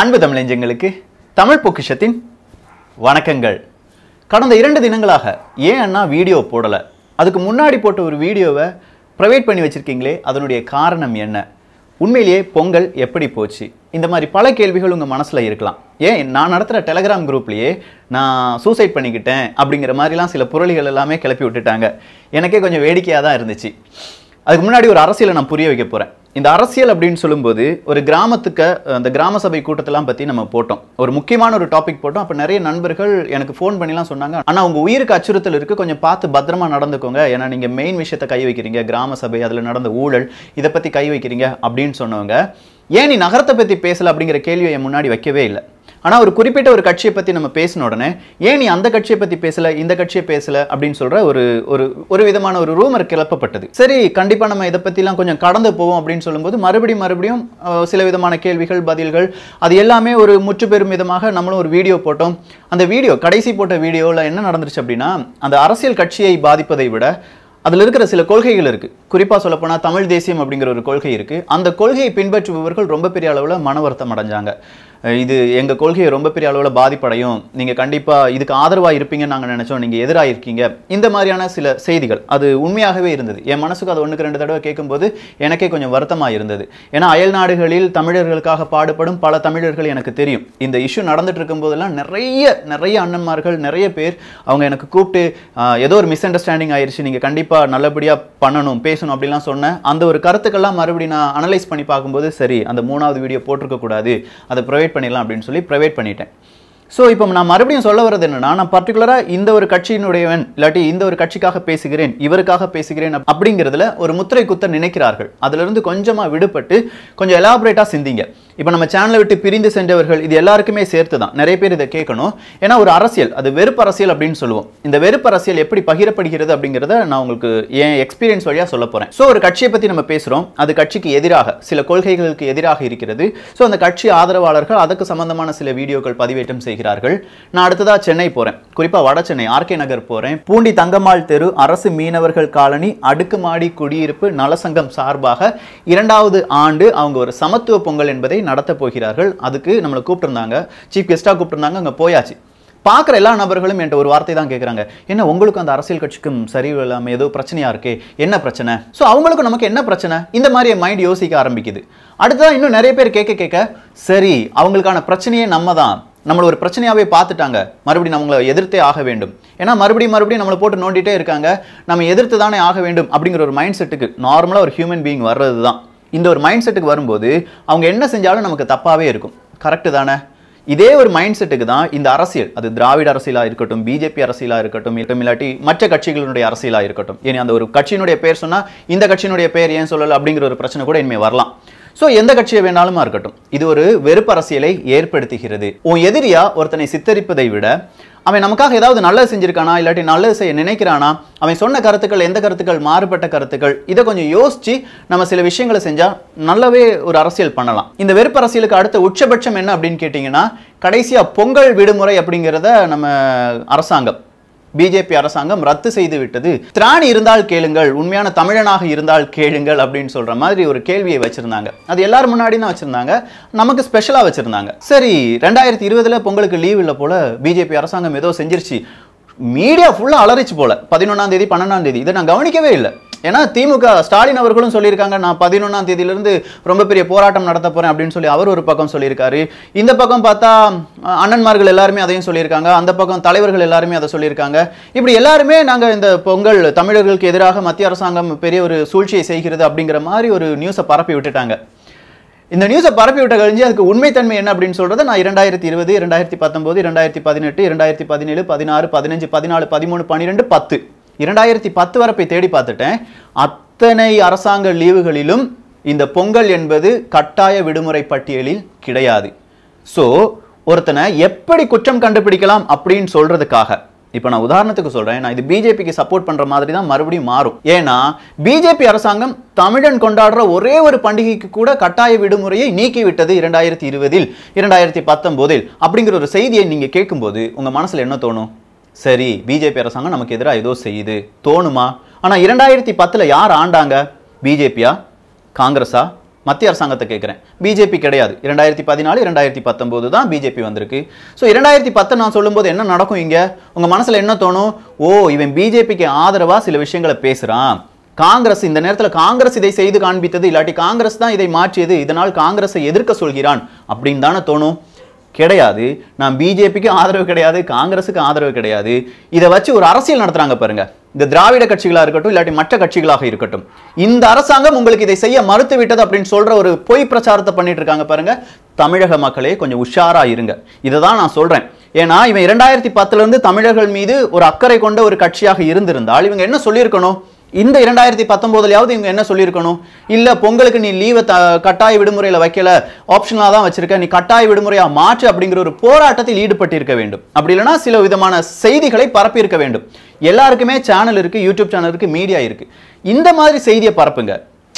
அன்பு தமிழஞ்சங்களுக்கு தமிழ் பொக்கிஷத்தின் வணக்கங்கள் கடந்த இரண்டு தினங்களாக ஏன் அண்ணா வீடியோ போடலை அதுக்கு முன்னாடி போட்ட ஒரு வீடியோவை ப்ரைவேட் பண்ணி வச்சிருக்கீங்களே அதனுடைய காரணம் என்ன உண்மையிலேயே பொங்கல் எப்படி போச்சு இந்த மாதிரி பல கேள்விகள் உங்கள் மனசில் இருக்கலாம் ஏன் நான் நடத்துகிற டெலகிராம் குரூப்லேயே நான் சூசைட் பண்ணிக்கிட்டேன் அப்படிங்கிற மாதிரிலாம் சில புரளிகள் எல்லாமே கிளப்பி விட்டுட்டாங்க எனக்கே கொஞ்சம் வேடிக்கையாக தான் இருந்துச்சு அதுக்கு முன்னாடி ஒரு அரசியலை நான் புரிய வைக்க போகிறேன் இந்த அரசியல் அப்படின்னு சொல்லும்போது ஒரு கிராமத்துக்கு அந்த கிராம சபை கூட்டத்தெல்லாம் பற்றி நம்ம போட்டோம் ஒரு முக்கியமான ஒரு டாபிக் போட்டோம் அப்போ நிறைய நண்பர்கள் எனக்கு ஃபோன் பண்ணிலாம் சொன்னாங்க ஆனால் உங்கள் உயிருக்கு அச்சுறுத்தல் இருக்குது கொஞ்சம் பார்த்து பத்திரமா நடந்துக்கோங்க ஏன்னா நீங்கள் மெயின் விஷயத்தை கை வைக்கிறீங்க கிராம சபை அதில் நடந்த ஊழல் இதை பற்றி கை வைக்கிறீங்க அப்படின்னு சொன்னவங்க ஏன் நீ நகரத்தை பற்றி பேசல அப்படிங்கிற கேள்வியை என் முன்னாடி வைக்கவே இல்லை ஆனால் ஒரு குறிப்பிட்ட ஒரு கட்சியை பற்றி நம்ம பேசின உடனே ஏன் நீ அந்த கட்சியை பற்றி பேசல இந்த கட்சியை பேசல அப்படின்னு சொல்ற ஒரு ஒரு ஒரு விதமான ஒரு ரூமர் கிளப்பப்பட்டது சரி கண்டிப்பாக நம்ம இதை பற்றிலாம் கொஞ்சம் கடந்து போவோம் அப்படின்னு சொல்லும்போது மறுபடியும் மறுபடியும் அஹ், சில விதமான கேள்விகள் பதில்கள் அது எல்லாமே ஒரு முற்று பெறும் விதமாக நம்மளும் ஒரு வீடியோ போட்டோம் அந்த வீடியோ கடைசி போட்ட வீடியோவில் என்ன நடந்துருச்சு அப்படின்னா அந்த அரசியல் கட்சியை பாதிப்பதை விட அதில் இருக்கிற சில கொள்கைகள் இருக்கு குறிப்பாக சொல்லப்போனால் தமிழ் தேசியம் அப்படிங்கிற ஒரு கொள்கை இருக்கு அந்த கொள்கையை பின்பற்றுபவர்கள் ரொம்ப பெரிய அளவில் மன வருத்தம் அடைஞ்சாங்க அஹ் இது எங்கள் கொள்கையை ரொம்ப பெரிய அளவில் பாதிப்படையும் நீங்கள் கண்டிப்பாக இதுக்கு ஆதரவாக இருப்பீங்கன்னு நாங்கள் நினச்சோம் நீங்கள் எதிராக இருக்கீங்க இந்த மாதிரியான சில செய்திகள் அது உண்மையாகவே இருந்தது என் மனசுக்கு அது ஒன்றுக்கு ரெண்டு தடவை கேட்கும்போது எனக்கே கொஞ்சம் வருத்தமாக இருந்தது ஏன்னா அயல் நாடுகளில் தமிழர்களுக்காக பாடுபடும் பல தமிழர்கள் எனக்கு தெரியும் இந்த இஷ்யூ நடந்துட்டு இருக்கும்போதெல்லாம் நிறைய நிறைய அண்ணன்மார்கள் நிறைய பேர் அவங்க எனக்கு கூப்பிட்டு ஆஹ், ஏதோ ஒரு மிஸ் அண்டர்ஸ்டாண்டிங் ஆயிருச்சு நீங்கள் கண்டிப்பாக நல்லபடியாக பண்ணணும் பேசணும் அப்படிலாம் சொன்னேன் அந்த ஒரு கருத்துக்கெல்லாம் மறுபடியும் நான் அனலைஸ் பண்ணி பார்க்கும்போது சரி அந்த மூணாவது வீடியோ போட்டிருக்க கூடாது அதை ப்ரைவேட் பண்ணிடலாம் அப்படின்னு சொல்லி ப்ரைவேட் பண்ணிட்டேன் ஸோ இப்போ நான் மறுபடியும் சொல்ல வர்றது என்னன்னா நான் பர்டிகுலராக இந்த ஒரு கட்சியினுடையவன் இல்லாட்டி இந்த ஒரு கட்சிக்காக பேசுகிறேன் இவருக்காக பேசுகிறேன் அப்~ அப்படிங்கிறதுல ஒரு முத்திரை குத்த நினைக்கிறார்கள் அதிலிருந்து கொஞ்சமாக விடுபட்டு கொஞ்சம் எலாபரேட்டாக சிந்திங்க இப்போ நம்ம சேனலை விட்டு பிரிந்து சென்றவர்கள் இது எல்லாருக்குமே சேர்த்து தான் நிறைய பேர் இதை கேட்கணும் ஏன்னா ஒரு அரசியல் அது வெறுப்பு அரசியல் அப்படின்னு சொல்லுவோம் இந்த வெறுப்பு அரசியல் எப்படி பகிரப்படுகிறது அப்படிங்கிறத நான் உங்களுக்கு என் எக்ஸ்பீரியன்ஸ் வழியாக சொல்ல போகிறேன் ஸோ ஒரு கட்சியை பற்றி நம்ம பேசுகிறோம் அது கட்சிக்கு எதிராக சில கொள்கைகளுக்கு எதிராக இருக்கிறது ஸோ அந்த கட்சி ஆதரவாளர்கள் அதுக்கு சம்பந்தமான சில வீடியோக்கள் பதிவேற்றம் செய்கிறார்கள் நான் அடுத்ததா சென்னை போறேன் குறிப்பா வட சென்னை ஆர்கே நகர் போறேன் பூண்டி தங்கம்மாள் தெரு அரசு மீனவர்கள் காலனி அடுக்குமாடி குடியிருப்பு நலசங்கம் சார்பாக இரண்டாவது ஆண்டு அவங்க ஒரு சமத்துவ பொங்கல் என்பதை நடத்த போகிறார்கள் அதுக்கு நம்மளை கூப்பிட்டிருந்தாங்க சீஃப் கெஸ்டாக கூப்பிட்டிருந்தாங்க அங்கே போயாச்சு பார்க்குற எல்லா நபர்களும் என்கிட்ட ஒரு வார்த்தை தான் கேட்குறாங்க என்ன உங்களுக்கும் அந்த அரசியல் கட்சிக்கும் சரிவு இல்லாமல் ஏதோ பிரச்சனையா இருக்கே என்ன பிரச்சனை ஸோ அவங்களுக்கும் நமக்கு என்ன பிரச்சனை இந்த மாதிரி என் மைண்ட் யோசிக்க ஆரம்பிக்குது அடுத்ததான் இன்னும் நிறைய பேர் கேட்க கேட்க சரி அவங்களுக்கான பிரச்சனையே நம்ம தான் நம்மள ஒரு பிரச்சனையாவே பார்த்துட்டாங்க மறுபடியும் நம்மளை எதிர்த்தே ஆக வேண்டும் ஏன்னா மறுபடியும் மறுபடியும் நம்மளை போட்டு நோண்டிட்டே இருக்காங்க நம்ம எதிர்த்து தானே ஆக வேண்டும் அப்படிங்கிற ஒரு மைண்ட் செட்டுக்கு நார்மலாக ஒரு ஹியூமன் பீயிங் வர்றது தான் இந்த ஒரு மைண்ட் செட்டுக்கு வரும்போது அவங்க என்ன செஞ்சாலும் நமக்கு தப்பாவே இருக்கும் கரெக்டு தானே இதே ஒரு மைண்ட் செட்டுக்கு தான் இந்த அரசியல் அது திராவிட அரசியலா இருக்கட்டும் பிஜேபி அரசியலா இருக்கட்டும் இருக்கட்டும் இல்லாட்டி மற்ற கட்சிகளுடைய அரசியலா இருக்கட்டும் இனி அந்த ஒரு கட்சியினுடைய பேர் சொன்னா இந்த கட்சியினுடைய பேர் ஏன் சொல்லல அப்படிங்கிற ஒரு பிரச்சனை கூட இனிமே வரலாம் சோ எந்த கட்சியை வேணாலுமா இருக்கட்டும் இது ஒரு வெறுப்பு அரசியலை ஏற்படுத்துகிறது உன் எதிரியா ஒருத்தனை சித்தரிப்பதை விட அவன் நமக்காக ஏதாவது நல்லது செஞ்சிருக்கானா இல்லாட்டி நல்லது செய்ய நினைக்கிறானா அவன் சொன்ன கருத்துக்கள் எந்த கருத்துக்கள் மாறுபட்ட கருத்துக்கள் இதை கொஞ்சம் யோசிச்சு நம்ம சில விஷயங்களை செஞ்சா நல்லாவே ஒரு அரசியல் பண்ணலாம் இந்த வெறுப்பு அரசியலுக்கு அடுத்த உச்சபட்சம் என்ன அப்படின்னு கேட்டிங்கன்னா கடைசியா பொங்கல் விடுமுறை அப்படிங்கிறத நம்ம அரசாங்கம் பிஜேபி அரசாங்கம் ரத்து செய்து விட்டது திராணி இருந்தால் கேளுங்கள் உண்மையான தமிழனாக இருந்தால் கேளுங்கள் அப்படின்னு சொல்ற மாதிரி ஒரு கேள்வியை வச்சிருந்தாங்க அது எல்லாரும் முன்னாடி தான் வச்சிருந்தாங்க நமக்கு ஸ்பெஷலா வச்சிருந்தாங்க சரி ரெண்டாயிரத்தி இருபதுல பொங்கலுக்கு லீவ் இல்லை போல பிஜேபி அரசாங்கம் ஏதோ செஞ்சிருச்சு மீடியா ஃபுல்லா அலறிச்சு போல பதினொன்னாம் தேதி பன்னெண்டாம் தேதி இதை நான் கவனிக்கவே இல்லை ஏன்னா திமுக ஸ்டாலின் அவர்களும் சொல்லியிருக்காங்க நான் பதினொன்றாம் தேதியிலிருந்து ரொம்ப பெரிய போராட்டம் நடத்த போறேன் அப்படின்னு சொல்லி அவர் ஒரு பக்கம் சொல்லியிருக்காரு இந்த பக்கம் பார்த்தா அஹ், அண்ணன்மார்கள் எல்லாருமே அதையும் சொல்லியிருக்காங்க அந்த பக்கம் தலைவர்கள் எல்லாருமே அதை சொல்லியிருக்காங்க இப்படி எல்லாருமே நாங்கள் இந்த பொங்கல் தமிழர்களுக்கு எதிராக மத்திய அரசாங்கம் பெரிய ஒரு சூழ்ச்சியை செய்கிறது அப்படிங்கிற மாதிரி ஒரு நியூஸை பரப்பி விட்டுட்டாங்க இந்த நியூஸை பரப்பி விட்ட கழிஞ்சு அதுக்கு உண்மைத்தன்மை என்ன அப்படின்னு சொல்றதை நான் இரண்டாயிரத்தி இருபது இரண்டாயிரத்தி பத்தொன்பது இரண்டாயிரத்தி பதினெட்டு இரண்டாயிரத்தி பதினேழு பதினாறு பதினஞ்சு பதினாலு பதிமூணு பன்னிரெண்டு பத்து இரண்டாயிரத்தி பத்து வரப்பை தேடி பார்த்துட்டேன் அத்தனை அரசாங்க லீவுகளிலும் இந்த பொங்கல் என்பது கட்டாய விடுமுறை பட்டியலில் கிடையாது ஸோ ஒருத்தனை எப்படி குற்றம் கண்டுபிடிக்கலாம் அப்படின்னு சொல்றதுக்காக இப்போ நான் உதாரணத்துக்கு சொல்றேன் நான் இது பிஜேபிக்கு சப்போர்ட் பண்ற மாதிரி தான் மறுபடியும் மாறும் ஏன்னா பிஜேபி அரசாங்கம் தமிழன் கொண்டாடுற ஒரே ஒரு பண்டிகைக்கு கூட கட்டாய விடுமுறையை நீக்கிவிட்டது இரண்டாயிரத்தி இருபதில் இரண்டாயிரத்தி பத்தொன்பதில் அப்படிங்கிற ஒரு செய்தியை நீங்க கேட்கும்போது உங்க மனசுல என்ன தோணும் சரி பிஜேபி அரசாங்கம் நமக்கு எதிராக ஏதோ செய்யுது தோணுமா ஆனா இரண்டாயிரத்தி பத்துல யார் ஆண்டாங்க பிஜேபியா காங்கிரஸா மத்திய அரசாங்கத்தை கேட்குறேன் பிஜேபி கிடையாது இரண்டாயிரத்தி பதினாலு இரண்டாயிரத்தி பத்தொம்போது தான் பிஜேபி வந்திருக்கு ஸோ இரண்டாயிரத்தி பத்து நான் சொல்லும்போது என்ன நடக்கும் இங்கே உங்கள் மனசில் என்ன தோணும் ஓ இவன் பிஜேபிக்கு ஆதரவாக சில விஷயங்களை பேசுகிறான் காங்கிரஸ் இந்த நேரத்தில் காங்கிரஸ் இதை செய்து காண்பித்தது இல்லாட்டி காங்கிரஸ் தான் இதை மாற்றியது இதனால் காங்கிரஸை எதிர்க்க சொல்கிறான் அப்படின்னு தானே தோணும் கிடையாது நான் பிஜேபிக்கு ஆதரவு கிடையாது காங்கிரஸுக்கு ஆதரவு கிடையாது இதை வச்சு ஒரு அரசியல் நடத்துறாங்க பாருங்க இந்த திராவிட கட்சிகளா இருக்கட்டும் இல்லாட்டி மற்ற கட்சிகளாக இருக்கட்டும் இந்த அரசாங்கம் உங்களுக்கு இதை செய்ய மறுத்து விட்டது அப்படின்னு சொல்ற ஒரு பொய் பிரச்சாரத்தை பண்ணிட்டு இருக்காங்க பாருங்க தமிழக மக்களே கொஞ்சம் உஷாரா இருங்க இதை தான் நான் சொல்றேன் ஏன்னா இவன் இரண்டாயிரத்தி பத்துல இருந்து தமிழர்கள் மீது ஒரு அக்கறை கொண்ட ஒரு கட்சியாக இருந்திருந்தால் இவங்க என்ன சொல்லியிருக்கணும் இந்த இரண்டாயிரத்தி பத்தொன்பதுலயாவது இவங்க என்ன சொல்லியிருக்கணும் இல்ல பொங்கலுக்கு நீ லீவை கட்டாய விடுமுறையில வைக்கல ஆப்ஷனலா தான் வச்சிருக்க நீ கட்டாய விடுமுறையா மாற்று அப்படிங்கிற ஒரு போராட்டத்தில் ஈடுபட்டிருக்க வேண்டும் அப்படி இல்லைன்னா சில விதமான செய்திகளை பரப்பி இருக்க வேண்டும் எல்லாருக்குமே சேனல் இருக்கு யூடியூப் சேனல் இருக்கு மீடியா இருக்கு இந்த மாதிரி செய்தியை பரப்புங்க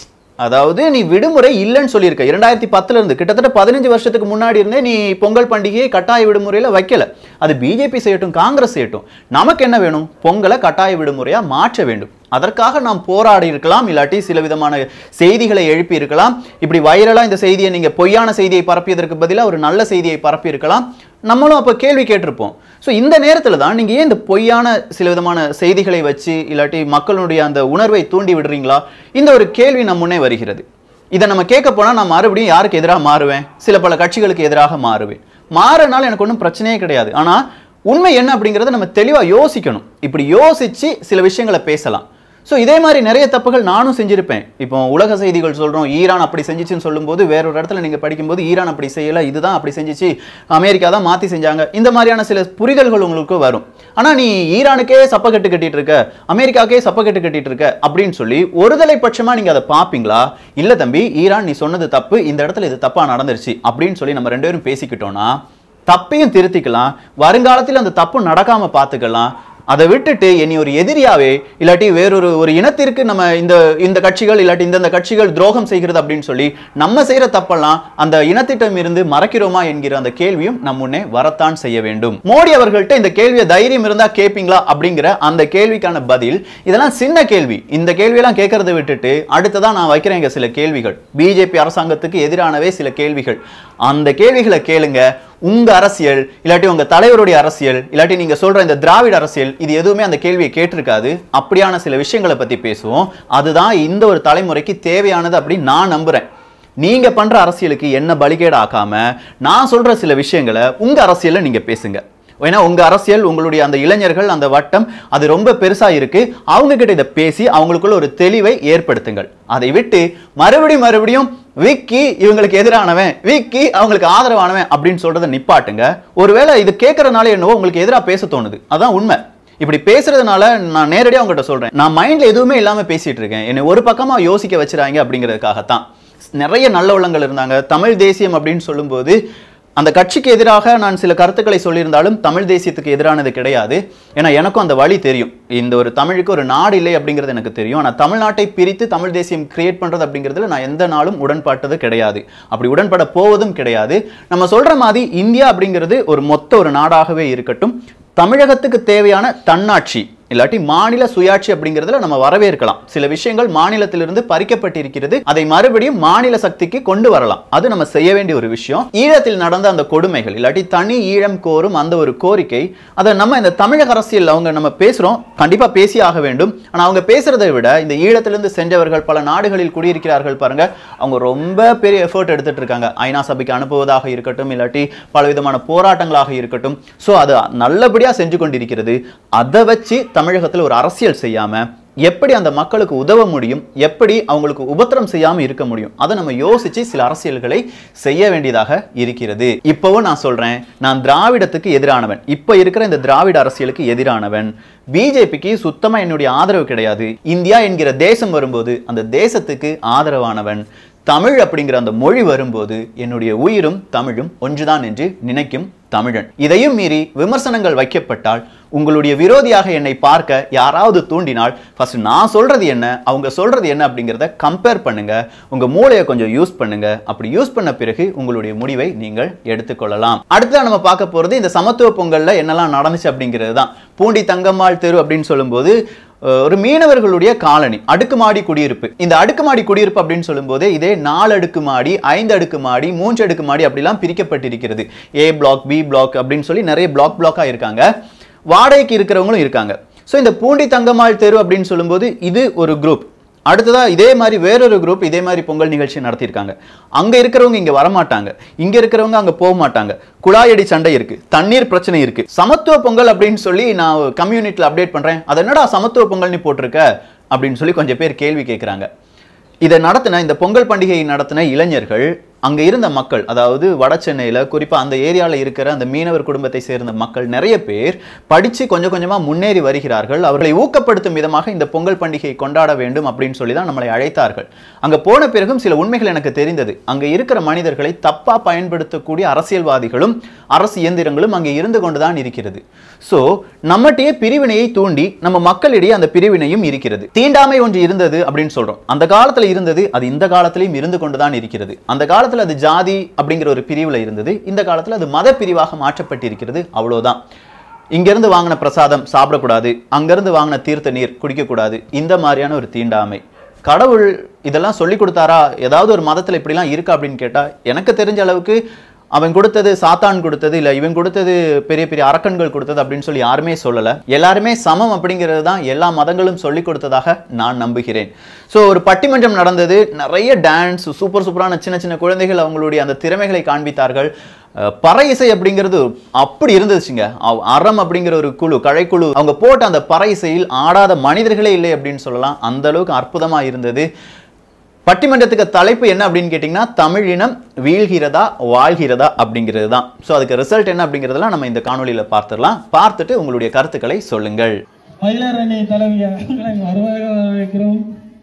அதாவது நீ விடுமுறை இல்லைன்னு சொல்லியிருக்க இரண்டாயிரத்தி பத்துல இருந்து கிட்டத்தட்ட பதினஞ்சு வருஷத்துக்கு முன்னாடி இருந்தே நீ பொங்கல் பண்டிகையை கட்டாய விடுமுறையில வைக்கல அது பிஜேபி செய்யட்டும் காங்கிரஸ் செய்யட்டும் நமக்கு என்ன வேணும் பொங்கலை கட்டாய விடுமுறையா மாற்ற வேண்டும் அதற்காக நாம் போராடி இருக்கலாம் இல்லாட்டி சில விதமான செய்திகளை எழுப்பி இருக்கலாம் இப்படி வைரலா இந்த செய்தியை நீங்க பொய்யான செய்தியை பரப்பியதற்கு பதிலாக ஒரு நல்ல செய்தியை பரப்பி இருக்கலாம் நம்மளும் அப்போ கேள்வி கேட்டிருப்போம் ஸோ இந்த நேரத்தில் தான் நீங்கள் ஏன் இந்த பொய்யான சில விதமான செய்திகளை வச்சு இல்லாட்டி மக்களுடைய அந்த உணர்வை தூண்டி விடுறீங்களா இந்த ஒரு கேள்வி நம் முன்னே வருகிறது இதை நம்ம கேட்க போனால் நான் மறுபடியும் யாருக்கு எதிராக மாறுவேன் சில பல கட்சிகளுக்கு எதிராக மாறுவேன் மாறனால எனக்கு ஒன்றும் பிரச்சனையே கிடையாது ஆனால் உண்மை என்ன அப்படிங்கிறத நம்ம தெளிவாக யோசிக்கணும் இப்படி யோசிச்சு சில விஷயங்களை பேசலாம் ஸோ இதே மாதிரி நிறைய தப்புகள் நானும் செஞ்சிருப்பேன் இப்போ உலக செய்திகள் சொல்கிறோம் ஈரான் அப்படி செஞ்சிச்சுன்னு சொல்லும்போது வேற ஒரு இடத்துல நீங்கள் படிக்கும்போது ஈரான் அப்படி செய்யலை இதுதான் அப்படி செஞ்சிச்சு அமெரிக்கா தான் மாற்றி செஞ்சாங்க இந்த மாதிரியான சில புரிதல்கள் உங்களுக்கு வரும் ஆனால் நீ ஈரானுக்கே சப்பக்கட்டு கட்டிட்டு இருக்க அமெரிக்காக்கே சப்பக்கட்டு கட்டிட்டு இருக்க அப்படின்னு சொல்லி ஒருதலை பட்சமாக நீங்கள் அதை பார்ப்பீங்களா இல்லை தம்பி ஈரான் நீ சொன்னது தப்பு இந்த இடத்துல இது தப்பாக நடந்துருச்சு அப்படின்னு சொல்லி நம்ம ரெண்டு பேரும் பேசிக்கிட்டோம்னா தப்பையும் திருத்திக்கலாம் வருங்காலத்தில் அந்த தப்பு நடக்காம பார்த்துக்கலாம் அதை விட்டுட்டு இனி ஒரு எதிரியாவே இல்லாட்டி வேறொரு ஒரு இனத்திற்கு நம்ம இந்த இந்த கட்சிகள் இல்லாட்டி இந்தந்த கட்சிகள் துரோகம் செய்கிறது அப்படின்னு சொல்லி நம்ம செய்யற தப்பெல்லாம் அந்த இனத்திட்டம் இருந்து மறக்கிறோமா என்கிற அந்த கேள்வியும் நம் முன்னே வரத்தான் செய்ய வேண்டும் மோடி அவர்கள்ட்ட இந்த கேள்வியை தைரியம் இருந்தா கேட்பீங்களா அப்படிங்கிற அந்த கேள்விக்கான பதில் இதெல்லாம் சின்ன கேள்வி இந்த கேள்வியெல்லாம் கேட்கறத விட்டுட்டு அடுத்ததான் நான் வைக்கிறேன் இங்க சில கேள்விகள் பிஜேபி அரசாங்கத்துக்கு எதிரானவே சில கேள்விகள் அந்த கேள்விகளை கேளுங்க உங்க அரசியல் இல்லாட்டி உங்க தலைவருடைய அரசியல் இல்லாட்டி நீங்க சொல்ற இந்த திராவிட அரசியல் இது எதுவுமே அந்த கேள்வியை கேட்டிருக்காது அப்படியான சில விஷயங்களை பத்தி பேசுவோம் அதுதான் இந்த ஒரு தலைமுறைக்கு தேவையானது அப்படின்னு நான் நம்புறேன் நீங்க பண்ற அரசியலுக்கு என்ன பலிகேடு ஆக்காம நான் சொல்ற சில விஷயங்களை உங்க அரசியல்ல நீங்க பேசுங்க ஏன்னா உங்க அரசியல் உங்களுடைய அந்த இளைஞர்கள் அந்த வட்டம் அது ரொம்ப பெருசா இருக்கு அவங்க கிட்ட இதை பேசி அவங்களுக்குள்ள ஒரு தெளிவை ஏற்படுத்துங்கள் அதை விட்டு மறுபடியும் மறுபடியும் விக்கி இவங்களுக்கு எதிரானவன் விக்கி அவங்களுக்கு ஆதரவானவன் அப்படின்னு சொல்றதை நிப்பாட்டுங்க ஒருவேளை இது கேட்கறதுனால என்னவோ உங்களுக்கு எதிராக பேச தோணுது அதான் உண்மை இப்படி பேசுறதுனால நான் நேரடியாக உங்ககிட்ட சொல்றேன் நான் மைண்ட்ல எதுவுமே இல்லாம பேசிட்டு இருக்கேன் என்னை ஒரு பக்கமா யோசிக்க வச்சுறாங்க அப்படிங்கிறதுக்காகத்தான் நிறைய நல்ல உள்ளங்கள் இருந்தாங்க தமிழ் தேசியம் அப்படின்னு சொல்லும்போது அந்த கட்சிக்கு எதிராக நான் சில கருத்துக்களை சொல்லியிருந்தாலும் தமிழ் தேசியத்துக்கு எதிரானது கிடையாது ஏன்னா எனக்கும் அந்த வழி தெரியும் இந்த ஒரு தமிழுக்கு ஒரு நாடு இல்லை அப்படிங்கிறது எனக்கு தெரியும் ஆனால் தமிழ்நாட்டை பிரித்து தமிழ் தேசியம் கிரியேட் பண்ணுறது அப்படிங்கிறதுல நான் எந்த நாளும் உடன்பட்டது கிடையாது அப்படி உடன்பட போவதும் கிடையாது நம்ம சொல்ற மாதிரி இந்தியா அப்படிங்கிறது ஒரு மொத்த ஒரு நாடாகவே இருக்கட்டும் தமிழகத்துக்கு தேவையான தன்னாட்சி இல்லாட்டி மாநில சுயாட்சி அப்படிங்கிறதுல நம்ம வரவேற்கலாம் சில விஷயங்கள் மாநிலத்திலிருந்து பறிக்கப்பட்டிருக்கிறது அதை மறுபடியும் மாநில சக்திக்கு கொண்டு வரலாம் அது நம்ம செய்ய வேண்டிய ஒரு விஷயம் ஈழத்தில் நடந்த அந்த கொடுமைகள் இல்லாட்டி தனி ஈழம் கோரும் அந்த ஒரு கோரிக்கை அதை நம்ம இந்த தமிழக அரசியல் அவங்க நம்ம பேசுறோம் கண்டிப்பா பேசி ஆக வேண்டும் ஆனா அவங்க பேசுறதை விட இந்த ஈழத்திலிருந்து சென்றவர்கள் பல நாடுகளில் குடியிருக்கிறார்கள் பாருங்க அவங்க ரொம்ப பெரிய எஃபர்ட் எடுத்துட்டு இருக்காங்க ஐநா சபைக்கு அனுப்புவதாக இருக்கட்டும் இல்லாட்டி பல விதமான போராட்டங்களாக இருக்கட்டும் ஸோ அது நல்லபடியா செஞ்சு கொண்டிருக்கிறது அதை வச்சு தமிழகத்தில் ஒரு அரசியல் செய்யாம எப்படி அந்த மக்களுக்கு உதவ முடியும் எப்படி அவங்களுக்கு உபத்திரம் செய்யாம இருக்க முடியும் அதை நம்ம யோசிச்சு சில அரசியல்களை செய்ய வேண்டியதாக இருக்கிறது இப்பவும் நான் சொல்றேன் நான் திராவிடத்துக்கு எதிரானவன் இப்ப இருக்கிற இந்த திராவிட அரசியலுக்கு எதிரானவன் பிஜேபிக்கு சுத்தமா என்னுடைய ஆதரவு கிடையாது இந்தியா என்கிற தேசம் வரும்போது அந்த தேசத்துக்கு ஆதரவானவன் தமிழ் அப்படிங்கிற அந்த மொழி வரும்போது என்னுடைய உயிரும் தமிழும் ஒன்றுதான் என்று நினைக்கும் தமிழன் இதையும் மீறி விமர்சனங்கள் வைக்கப்பட்டால் உங்களுடைய விரோதியாக என்னை பார்க்க யாராவது தூண்டினால் ஃபர்ஸ்ட் நான் சொல்றது என்ன அவங்க சொல்றது என்ன அப்படிங்கிறத கம்பேர் பண்ணுங்க உங்க மூளையை கொஞ்சம் யூஸ் பண்ணுங்க அப்படி யூஸ் பண்ண பிறகு உங்களுடைய முடிவை நீங்கள் எடுத்துக்கொள்ளலாம் அடுத்ததான் நம்ம பார்க்க போறது இந்த சமத்துவ பொங்கல்ல என்னெல்லாம் நடந்துச்சு அப்படிங்கிறது தான் பூண்டி தங்கம்மாள் தெரு அப்படின்னு சொல்லும்போது அஹ், ஒரு மீனவர்களுடைய காலனி அடுக்குமாடி குடியிருப்பு இந்த அடுக்குமாடி குடியிருப்பு அப்படின்னு சொல்லும்போது இதே நாலு அடுக்கு மாடி ஐந்து அடுக்கு மாடி மூன்று அடுக்கு மாடி அப்படிலாம் பிரிக்கப்பட்டிருக்கிறது ஏ பிளாக் பி பிளாக் அப்படின்னு சொல்லி நிறைய பிளாக் பிளாக்காக இருக்காங்க வாடகைக்கு இருக்கிறவங்களும் இருக்காங்க ஸோ இந்த பூண்டி தங்கம்மாள் தெரு அப்படின்னு சொல்லும்போது இது ஒரு குரூப் அடுத்ததா இதே மாதிரி வேறொரு குரூப் இதே மாதிரி பொங்கல் நிகழ்ச்சி நடத்தியிருக்காங்க அங்க இருக்கிறவங்க இங்க வரமாட்டாங்க இங்க இருக்கிறவங்க அங்க போக மாட்டாங்க குழாயடி சண்டை இருக்கு தண்ணீர் பிரச்சனை இருக்கு சமத்துவ பொங்கல் அப்படின்னு சொல்லி நான் கம்யூனிட்டியில் அப்டேட் பண்றேன் அது என்னடா சமத்துவ பொங்கல்னு போட்டிருக்க அப்படின்னு சொல்லி கொஞ்சம் பேர் கேள்வி கேட்குறாங்க இதை நடத்தின இந்த பொங்கல் பண்டிகையை நடத்தின இளைஞர்கள் அங்க இருந்த மக்கள் அதாவது வட சென்னையில குறிப்பா அந்த ஏரியால இருக்கிற அந்த மீனவர் குடும்பத்தை சேர்ந்த மக்கள் நிறைய பேர் படிச்சு கொஞ்சம் கொஞ்சமா முன்னேறி வருகிறார்கள் அவர்களை ஊக்கப்படுத்தும் விதமாக இந்த பொங்கல் பண்டிகையை கொண்டாட வேண்டும் அப்படின்னு சொல்லி தான் நம்மளை அழைத்தார்கள் அங்க போன பிறகும் சில உண்மைகள் எனக்கு தெரிந்தது அங்க இருக்கிற மனிதர்களை தப்பா பயன்படுத்தக்கூடிய அரசியல்வாதிகளும் அரசு இயந்திரங்களும் அங்கே இருந்து கொண்டுதான் இருக்கிறது சோ நம்மகிட்டயே பிரிவினையை தூண்டி நம்ம மக்களிடையே அந்த பிரிவினையும் இருக்கிறது தீண்டாமை ஒன்று இருந்தது அப்படின்னு சொல்றோம் அந்த காலத்துல இருந்தது அது இந்த காலத்திலையும் இருந்து கொண்டுதான் இருக்கிறது அந்த காலத்துல அது ஜாதி அப்படிங்கிற ஒரு பிரிவுல இருந்தது இந்த காலத்துல அது மத பிரிவாக மாற்றப்பட்டிருக்கிறது அவ்வளவுதான் இங்கிருந்து வாங்கின பிரசாதம் சாப்பிடக்கூடாது அங்கிருந்து வாங்கின தீர்த்த நீர் குடிக்கக்கூடாது இந்த மாதிரியான ஒரு தீண்டாமை கடவுள் இதெல்லாம் சொல்லி கொடுத்தாரா ஏதாவது ஒரு மதத்துல இப்படிலாம் இருக்கா அப்படின்னு கேட்டா எனக்கு தெரிஞ்ச அளவுக்கு அவன் கொடுத்தது சாத்தான் கொடுத்தது இல்ல இவன் கொடுத்தது பெரிய பெரிய அரக்கன்கள் கொடுத்தது அப்படின்னு சொல்லி யாருமே சொல்லல எல்லாருமே சமம் அப்படிங்கிறது தான் எல்லா மதங்களும் சொல்லி கொடுத்ததாக நான் நம்புகிறேன் ஸோ ஒரு பட்டிமன்றம் நடந்தது நிறைய டான்ஸ் சூப்பர் சூப்பரான சின்ன சின்ன குழந்தைகள் அவங்களுடைய அந்த திறமைகளை காண்பித்தார்கள் அஹ், பறை இசை அப்படிங்கிறது அப்படி இருந்துச்சுங்க அவ்- அறம் அப்படிங்கிற ஒரு குழு கழைக்குழு அவங்க போட்ட அந்த பறை இசையில் ஆடாத மனிதர்களே இல்லை அப்படின்னு சொல்லலாம் அந்த அளவுக்கு அற்புதமா இருந்தது பட்டிமன்றத்துக்கு தலைப்பு என்ன அப்படின்னு கேட்டிங்கன்னா தமிழினம் வீழ்கிறதா வாழ்கிறதா அப்படிங்கிறது தான் ஸோ அதுக்கு ரிசல்ட் என்ன அப்படிங்கிறதெல்லாம் நம்ம இந்த காணொளியில் பார்த்துடலாம் பார்த்துட்டு உங்களுடைய கருத்துக்களை சொல்லுங்கள் மயிலாரணி தலைவியா வருவாக வரவேற்கிறோம்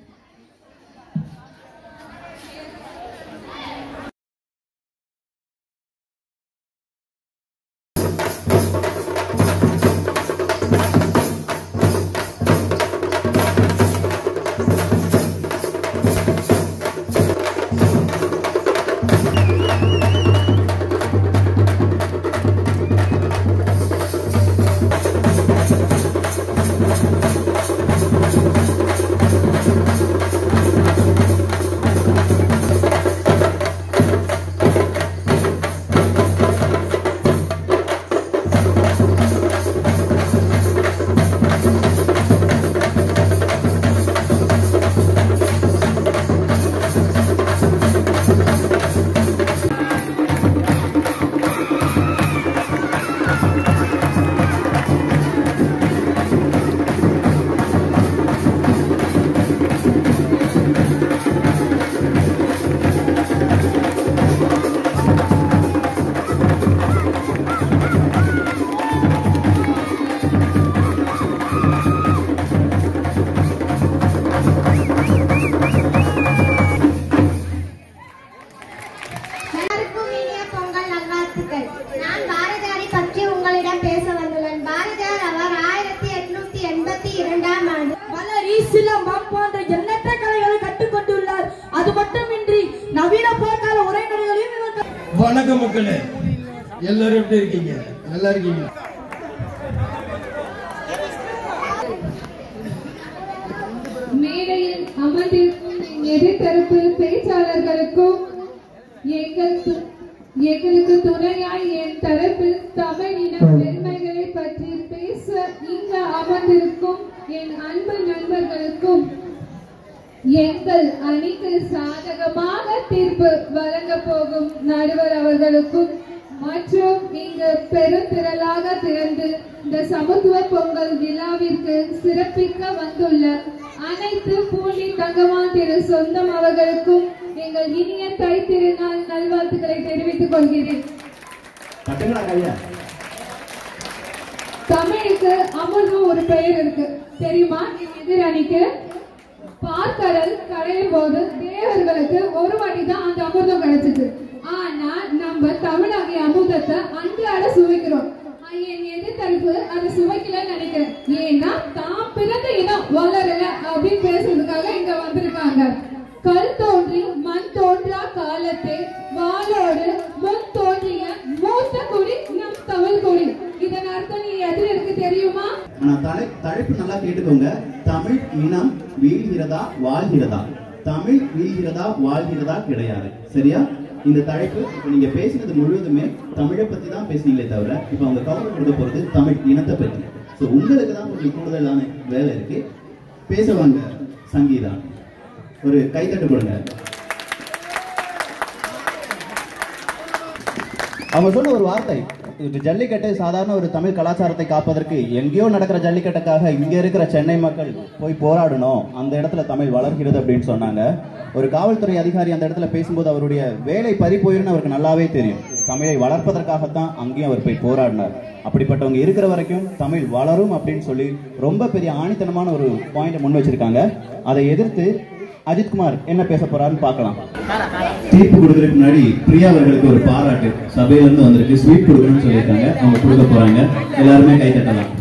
எல்லாருக்கும் இனிய பொங்கல் நல்வாழ்த்துக்கள் நான் பாரதியாரை பற்றி உங்களிடம் பேச வந்துள்ளேன் பாரதியார் அவர் ஆயிரத்தி எட்நூத்தி எண்பத்தி இரண்டாம் ஆண்டு வளரி சிலம்பம் போன்ற எண்ணற்ற கலைகளை கற்றுக்கொண்டுள்ளார் அது மட்டுமின்றி நவீன போர்க்கால உரைநடைகளையும் இவர் கற்று- வணக்கம் மக்களே எல்லாரும் எப்படி இருக்கீங்க நல்லா இருக்கீங்க மேடையில் அமர்ந்திருக்கும் என் எதிர்த்தரப்பு பேச்சாளர்களுக்கும் எங்கள் து- எங்களுக்கு துணையாய் என் தரப்பில் தமிழ் இன பெருமைகளை பற்றி பேச இங்கு அமர்ந்திருக்கும் என் அன்பு நண்பர்களுக்கும் எங்கள் அணிக்கு சாதகமாக தீர்ப்பு வழங்க போகும் நடுவர் அவர்களுக்கும் மற்றும் இங்கு பெருந்திரளாக திறந்து இந்த சமத்துவ பொங்கல் விழாவிற்கு சிறப்பிக்க வந்துள்ள அனைத்து பூண்டி தங்கமான் திரு சொந்தம் அவர்களுக்கும் எங்கள் இனிய தை திருநாள் நல்வாழ்த்துக்களை தெரிவித்துக் கொள்கிறேன் தமிழுக்கு அமிர்தம் ஒரு பெயர் இருக்கு தெரியுமா என் எதிரணிக்கு பார்க்கடல் கடையும் போது தேவர்களுக்கு ஒரு வாட்டி தான் அந்த அமிர்தம் கிடைச்சது ஆனா நம்ம தமிழாகிய அமிர்தத்தை அன்றாட சுவைக்கிறோம் ஆஹ் என் எதிர்த்தரப்பு அதை சுவைக்கலன்னு நினைக்கிறேன் ஏன்னா தான் பிறந்த இனம் வளரல அப்படின்னு பேசுறதுக்காக இங்க வந்திருக்காங்க கல் தோன்றி மண் தோன்றா காலத்தே வாளோடு முன் தோன்றிய மூத்த குடி நம் தமிழ் குடி இதன் அர்த்தம் நீ எதில் இருக்கு தெரியுமா ஆனா தலை தலைப்பு நல்லா கேட்டுக்கோங்க இனம் வீழ்கிறதா வாழ்கிறதா தமிழ் வீழ்கிறதா வாழ்கிறதா கிடையாது சரியா இந்த தலைப்பு இப்ப நீங்க பேசினது முழுவதுமே தமிழை பத்தி தான் பேசுனீங்களே தவிர இப்ப அவங்க கவுண்டர் கொடுக்க போறது தமிழ் இனத்தை பத்தி சோ உங்களுக்கு தான் கொஞ்சம் கூடுதலான வேலை இருக்கு பேச வாங்க சங்கீதா ஒரு கைத்தட்டு கொடுங்க அவங்க சொன்ன ஒரு வார்த்தை இது ஜல்லிக்கட்டு சாதாரண ஒரு தமிழ் கலாச்சாரத்தை காப்பதற்கு எங்கேயோ நடக்கிற ஜல்லிக்கட்டுக்காக இங்க இருக்கிற சென்னை மக்கள் போய் போராடணும் அந்த இடத்துல தமிழ் வளர்கிறது அப்படின்னு சொன்னாங்க ஒரு காவல்துறை அதிகாரி அந்த இடத்துல பேசும்போது அவருடைய வேலை பறி போயிருன்னு அவருக்கு நல்லாவே தெரியும் தமிழை வளர்ப்பதற்காகத்தான் அங்கேயும் அவர் போய் போராடினார் அப்படிப்பட்டவங்க இருக்கிற வரைக்கும் தமிழ் வளரும் அப்படின்னு சொல்லி ரொம்ப பெரிய ஆணித்தனமான ஒரு பாயிண்ட் முன் வச்சிருக்காங்க அதை எதிர்த்து அஜித்குமார் என்ன பேச போறாருன்னு பார்க்கலாம் தீர்ப்பு கொடுக்கறதுக்கு முன்னாடி பிரியா அவர்களுக்கு ஒரு பாராட்டு சபையில இருந்து வந்திருக்கு ஸ்வீட் கொடுக்கணும்னு சொல்லியிருக்காங்க அவங்க கொடுக்க போறாங்க எல்லாருமே கை தட்டலாம்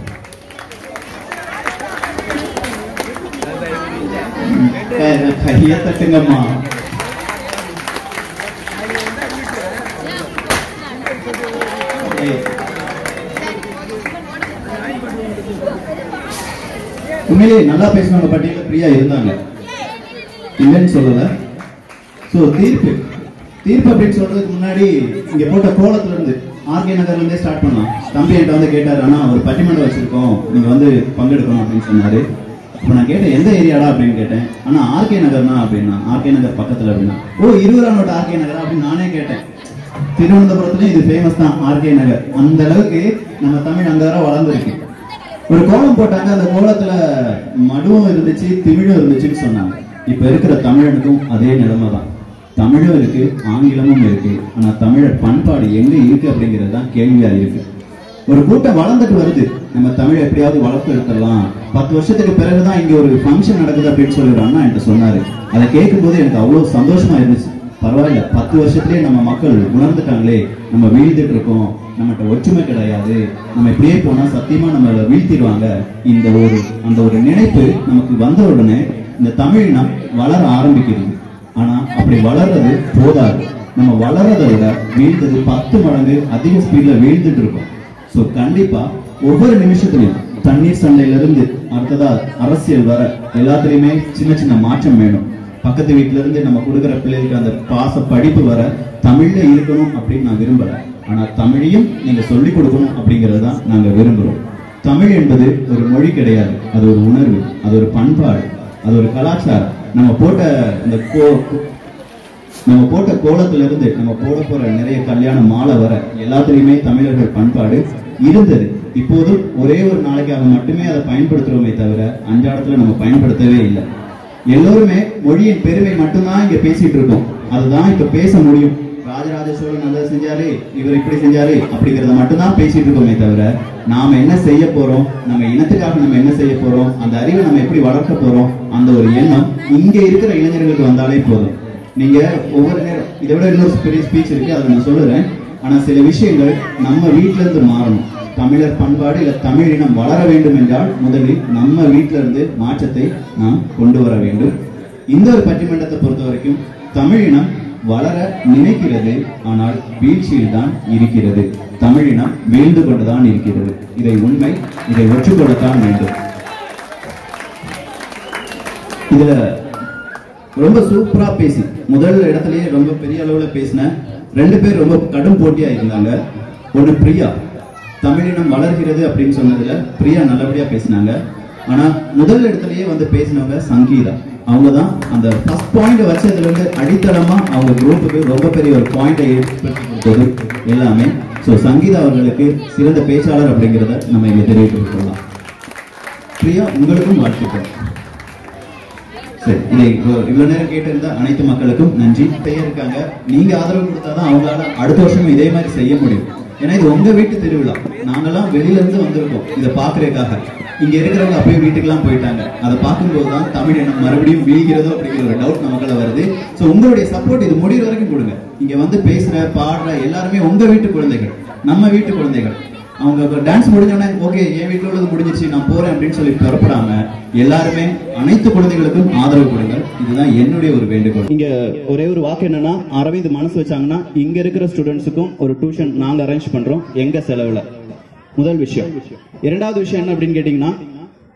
க- கைய தட்டுங்கம்மா ஏய். உண்மையிலேயே நல்லா பேசினவங்க பட்டியல பிரியா இருந்தாங்க இல்லைன்னு சொல்லல சோ தீர்ப்பு தீர்ப்பு அப்படின்னு சொல்றதுக்கு முன்னாடி இங்க போட்ட கோலத்துல இருந்து ஆர்கே நகர்ல இருந்தே ஸ்டார்ட் பண்ணலாம் தம்பி என்கிட்ட வந்து கேட்டாரு ஆனா ஒரு பட்டிமன்றம் வச்சிருக்கோம் நீங்க வந்து பங்கெடுக்கணும் அப்படின்னு சொன்னாரு அப்ப நான் கேட்டேன் எந்த ஏரியாடா அப்படின்னு கேட்டேன் ஆனா ஆர்கே நகர்னா அப்படின்னா ஆர்கே நகர் பக்கத்துல அப்படின்னா ஓ இருபதாம் நோட்டு ஆர்கே நகரா அப்படின்னு நானே கேட்டேன் திருவனந்தபுரத்துலயும் இது ஃபேமஸ் தான் ஆர்கே நகர் அந்த அளவுக்கு நம்ம தமிழ் அங்க வர வளர்ந்துருக்கு ஒரு கோலம் போட்டாங்க அந்த கோலத்துல மடுவும் இருந்துச்சு திமிழும் இருந்துச்சுன்னு சொன்னாங்க இப்ப இருக்கிற தமிழனுக்கும் அதே நிலைமை தான் தமிழும் இருக்கு ஆங்கிலமும் இருக்கு ஆனா தமிழர் பண்பாடு எங்க இருக்கு அப்படிங்கிறது தான் கேள்வியா இருக்கு ஒரு கூட்டம் வளர்ந்துட்டு வருது நம்ம தமிழை எப்படியாவது வளர்த்து எடுத்துடலாம் பத்து வருஷத்துக்கு பிறகுதான் இங்க ஒரு ஃபங்க்ஷன் நடக்குது அப்படின்னு சொல்லி ஒரு அண்ணா என்கிட்ட சொன்னாரு அதை கேட்கும்போது எனக்கு அவ்வளவு சந்தோஷமா இருந்துச்சு பரவாயில்ல பத்து வருஷத்துலயே நம்ம மக்கள் உணர்ந்துட்டாங்களே நம்ம வீழ்ந்துட்டு இருக்கோம் நம்மகிட்ட ஒற்றுமை கிடையாது நம்ம இப்படியே போனா சத்தியமா நம்மள வீழ்த்திடுவாங்க இந்த ஒரு அந்த ஒரு நினைப்பு நமக்கு வந்த உடனே இந்த தமிழினம் வளர ஆரம்பிக்கிறது ஆனா அப்படி வளர்றது போதாது நம்ம வளர்றதை விட வீழ்ந்தது பத்து மடங்கு அதிக ஸ்பீட்ல வீழ்ந்துட்டு இருக்கோம் சோ கண்டிப்பா ஒவ்வொரு நிமிஷத்துலயும் தண்ணீர் சண்டையில இருந்து அடுத்ததா அரசியல் வர எல்லாத்துலயுமே சின்ன சின்ன மாற்றம் வேணும் பக்கத்து வீட்ல இருந்து நம்ம கொடுக்குற பிள்ளைகளுக்கு அந்த பாச படிப்பு வர தமிழ்ல இருக்கணும் அப்படின்னு நான் விரும்பல ஆனா தமிழையும் நீங்க சொல்லிக் கொடுக்கணும் அப்படிங்கறது தான் நாங்க விரும்புறோம் தமிழ் என்பது ஒரு மொழி கிடையாது அது ஒரு உணர்வு அது ஒரு பண்பாடு அது ஒரு கலாச்சாரம் நம்ம போட்ட இந்த கோ நம்ம போட்ட கோலத்துல இருந்து நம்ம போட போற நிறைய கல்யாண மாலை வர எல்லாத்துலயுமே தமிழர்கள் பண்பாடு இருந்தது இப்போதும் ஒரே ஒரு நாளைக்காக மட்டுமே அதை பயன்படுத்துறோமே தவிர அன்றாடத்துல நம்ம பயன்படுத்தவே இல்லை எல்லோருமே மொழியின் பெருமை மட்டும்தான் இங்க பேசிட்டு இருக்கோம் அதுதான் இப்ப பேச முடியும் ராஜராஜ சோழன் நல்லது செஞ்சாரு இவர் இப்படி செஞ்சாரு அப்படிங்கறத மட்டும்தான் பேசிட்டு இருக்கோமே தவிர நாம என்ன செய்ய போறோம் நம்ம இனத்துக்காக நம்ம என்ன செய்ய போறோம் அந்த அறிவை நம்ம எப்படி வளர்க்க போறோம் அந்த ஒரு எண்ணம் இங்க இருக்கிற இளைஞர்களுக்கு வந்தாலே போதும் நீங்க ஒவ்வொரு நேரம் இதை விட இன்னொரு பெரிய ஸ்பீச் இருக்கு அதை நான் சொல்லுறேன் ஆனா சில விஷயங்கள் நம்ம வீட்ல இருந்து மாறணும் தமிழர் பண்பாடு இல்ல தமிழ் இனம் வளர வேண்டும் என்றால் முதலில் நம்ம வீட்ல இருந்து மாற்றத்தை நாம் கொண்டு வர வேண்டும் இந்த ஒரு பட்டிமன்றத்தை பொறுத்த வரைக்கும் தமிழ் இனம் வளர நினைக்கிறது ஆனால் வீழ்ச்சியில் தான் இருக்கிறது தமிழினம் வீழ்ந்து கொண்டுதான் இருக்கிறது இதை உண்மை இதை ஒற்றுக்கொள்ளத்தான் வேண்டும் இதுல ரொம்ப சூப்பரா பேசி முதல் இடத்துலயே ரொம்ப பெரிய அளவுல பேசின ரெண்டு பேர் ரொம்ப கடும் போட்டியா இருந்தாங்க ஒண்ணு பிரியா தமிழினம் வளர்கிறது அப்படின்னு சொன்னதுல பிரியா நல்லபடியா பேசினாங்க ஆனா முதல் இடத்துலயே வந்து பேசினவங்க சங்கீதா அவங்க தான் அந்த ஃபர்ஸ்ட் பாயிண்ட் வச்சதுல இருந்து அடித்தளமா அவங்க குரூப்புக்கு ரொம்ப பெரிய ஒரு பாயிண்டை ஏற்படுத்தி கொடுத்தது எல்லாமே சோ சங்கீதா அவர்களுக்கு சிறந்த பேச்சாளர் அப்படிங்கிறத நம்ம இங்க தெரிவித்துக் கொள்ளலாம் பிரியா உங்களுக்கும் வாழ்த்துக்கள் சரி இதை இவ்வ- இவ்வளவு நேரம் கேட்டிருந்த அனைத்து மக்களுக்கும் நன்றி செய்ய இருக்காங்க நீங்க ஆதரவு கொடுத்தாதான் அவங்களால அடுத்த வருஷம் இதே மாதிரி செய்ய முடியும் ஏன்னா இது உங்க வீட்டு திருவிழா நாங்கெல்லாம் வெளியில இருந்து வந்திருக்கோம் இதை பாக்குறதுக்காக இங்க இருக்கிறவங்க அப்படியே வீட்டுக்கெல்லாம் போயிட்டாங்க அதை பார்க்கும்போது தான் தமிழ் இனம் மறுபடியும் வீழ்கிறதோ அப்படிங்கிற ஒரு டவுட் நமக்குள்ள வருது சோ உங்களுடைய சப்போர்ட் இது முடிகிற வரைக்கும் கொடுங்க இங்க வந்து பேசுற பாடுற எல்லாருமே உங்க வீட்டு குழந்தைகள் நம்ம வீட்டு குழந்தைகள் அவங்க டான்ஸ் முடிஞ்சோடனே ஓகே என் வீட்டுல உள்ளது முடிஞ்சிருச்சு நான் போறேன் அப்படின்னு சொல்லி புறப்படாம எல்லாருமே அனைத்து குழந்தைகளுக்கும் ஆதரவு கொடுங்க இதுதான் என்னுடைய ஒரு வேண்டுகோள் இங்க ஒரே ஒரு வாக்கு என்னன்னா அரவிந்த் மனசு வச்சாங்கன்னா இங்க இருக்கிற ஸ்டூடெண்ட்ஸுக்கும் ஒரு டியூஷன் நாங்க அரேஞ்ச் பண்றோம் எங்க செலவுல முதல் விஷயம் இரண்டாவது விஷயம் என்ன அப்படின்னு கேட்டீங்கன்னா